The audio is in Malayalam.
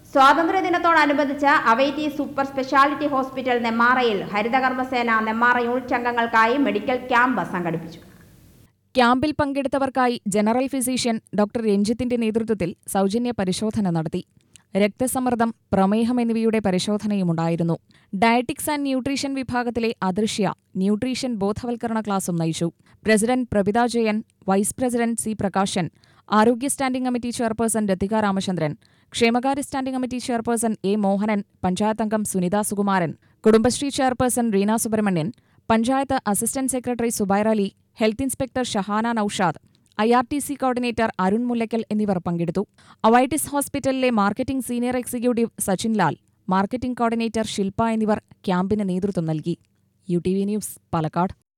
സ്വാതന്ത്ര്യദിനത്തോടനുബന്ധിച്ച് അവൈറ്റി സൂപ്പർ സ്പെഷ്യാലിറ്റി ഹോസ്പിറ്റൽ നെമ്മാറയിൽ ഹരിതകർമ്മസേന നെമ്മാറ യൂണിറ്റ് അംഗങ്ങൾക്കായി മെഡിക്കൽ ക്യാമ്പ് സംഘടിപ്പിച്ചു ക്യാമ്പിൽ പങ്കെടുത്തവർക്കായി ജനറൽ ഫിസീഷ്യൻ ഡോക്ടർ രഞ്ജിത്തിന്റെ നേതൃത്വത്തിൽ സൗജന്യ പരിശോധന നടത്തി രക്തസമ്മർദ്ദം പ്രമേഹം എന്നിവയുടെ പരിശോധനയുമുണ്ടായിരുന്നു ഡയറ്റിക്സ് ആൻഡ് ന്യൂട്രീഷൻ വിഭാഗത്തിലെ അദൃശ്യ ന്യൂട്രീഷൻ ബോധവൽക്കരണ ക്ലാസും നയിച്ചു president Prabhitha Jayan vice president C Prakashan ആരോഗ്യ standing committee chairperson Rathika Ramachandran ക്ഷേമകാര്യ standing committee chairperson A Mohanan panchayat അംഗം Sunitha Sukumaran Kudumbashree chairperson Reena Subramanian panchayat assistant secretary Subair Ali health inspector Shahana Noushad I R T C coordinator Arun Mullakkal എന്നിവർ പങ്കെടുത്തു അവൈറ്റിസ് ഹോസ്പിറ്റലിലെ marketing senior executive Sachin Lal marketing coordinator Shilpa എന്നിവർ ക്യാമ്പിന് നേതൃത്വം നൽകി U T V news Palakkad